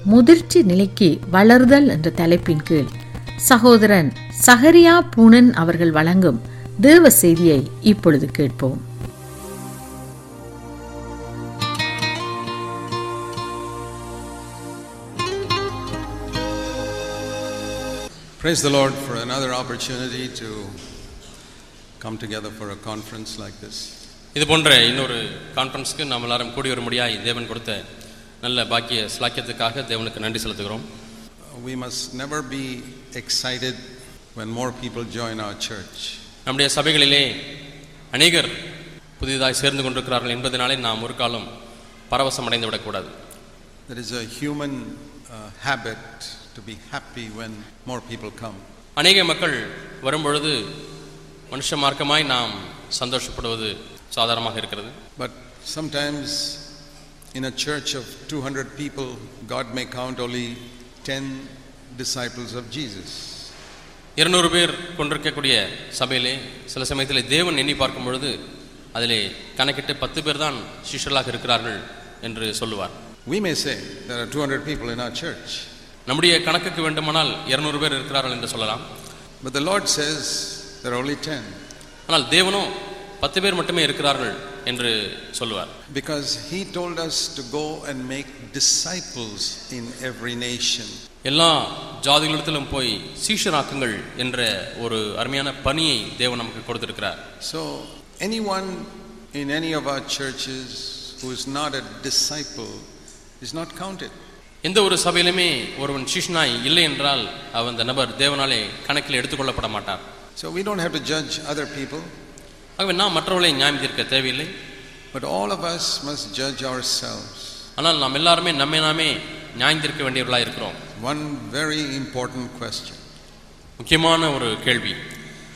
முதிர்ச்சி நிலைக்கு வளர்தல் என்ற தலைப்பின் கீழ் சகோதரன் சஹரியா பூனன் அவர்கள் வழங்கும் தேவ செய்தியை இப்பொழுது கேட்போம் Praise the Lord for another opportunity to come together for a conference like this. இது போன்ற இன்னொரு கான்ஃபரன்ஸ்க்கு நாம் எல்லாரும் கூடி வரும்படியாய் தேவன் கொடுத்த நல்ல பாக்கிய ஸ்லாக்கியத்துக்காக தேவனுக்கு நன்றி செலுத்துகிறோம் We must never be excited when more people join our church. நம்முடைய சபைகளிலே அநேகர் புதிதாக சேர்ந்து கொண்டிருக்கிறார்கள் என்பதனாலே நாம் ஒரு காலம் பரவசம் அடைந்து விடக்கூடாது There is a human uh, habit to be happy when more people come. அநேக மக்கள் வரும்பொழுது மனுஷ மார்க்கமாய் நாம் சந்தோஷப்படுவது சாதாரணமாக இருக்கிறது But sometimes in a church of 200 people, God may count only 10 disciples of Jesus. இருநூறு பேர் கொண்டிருக்கக்கூடிய சபையிலே சில சமயத்தில் தேவன் எண்ணி பார்க்கும் பொழுது அதிலே கணக்கிட்டு பத்து பேர் தான் சிஷ்யர்களாக இருக்கிறார்கள் என்று சொல்லுவார் We may say there are 200 people in our church, நம்முடைய கணக்குக்கு வேண்டுமானால் இருநூறு பேர் இருக்கிறார்கள் என்று சொல்லலாம் but the Lord says there are only 10 ஆனால் தேவனோ பத்து பேர் மட்டுமே இருக்கிறார்கள் என்று சொல்லுவார் because He told us to go and make disciples in every nation. எல்லா ஜாதிகளிடத்திலும் போய் சீஷராக்குங்கள் என்ற ஒரு அருமையான பணியை தேவன் நமக்கு கொடுத்திருக்கிறார் So, anyone in any of our churches who is not a disciple is not counted. எந்த ஒரு சபையிலுமே ஒருவன் சீஷனாய் இல்லை என்றால் அவன் அந்த நபர் தேவனாலே கணக்கில் எடுத்துக்கொள்ளப்பட மாட்டார் So, we don't have to judge other people, ஆகவே நாம் மற்றவர்களை நியாயம் தீர்க்க தேவையில்லை but all of us must judge ourselves. ஆனால் நாம் எல்லாருமே நம்மை நாமே நியாயம் தீர்க்க வேண்டியவர்களாக இருக்கிறோம் One very important question முக்கியமான ஒரு கேள்வி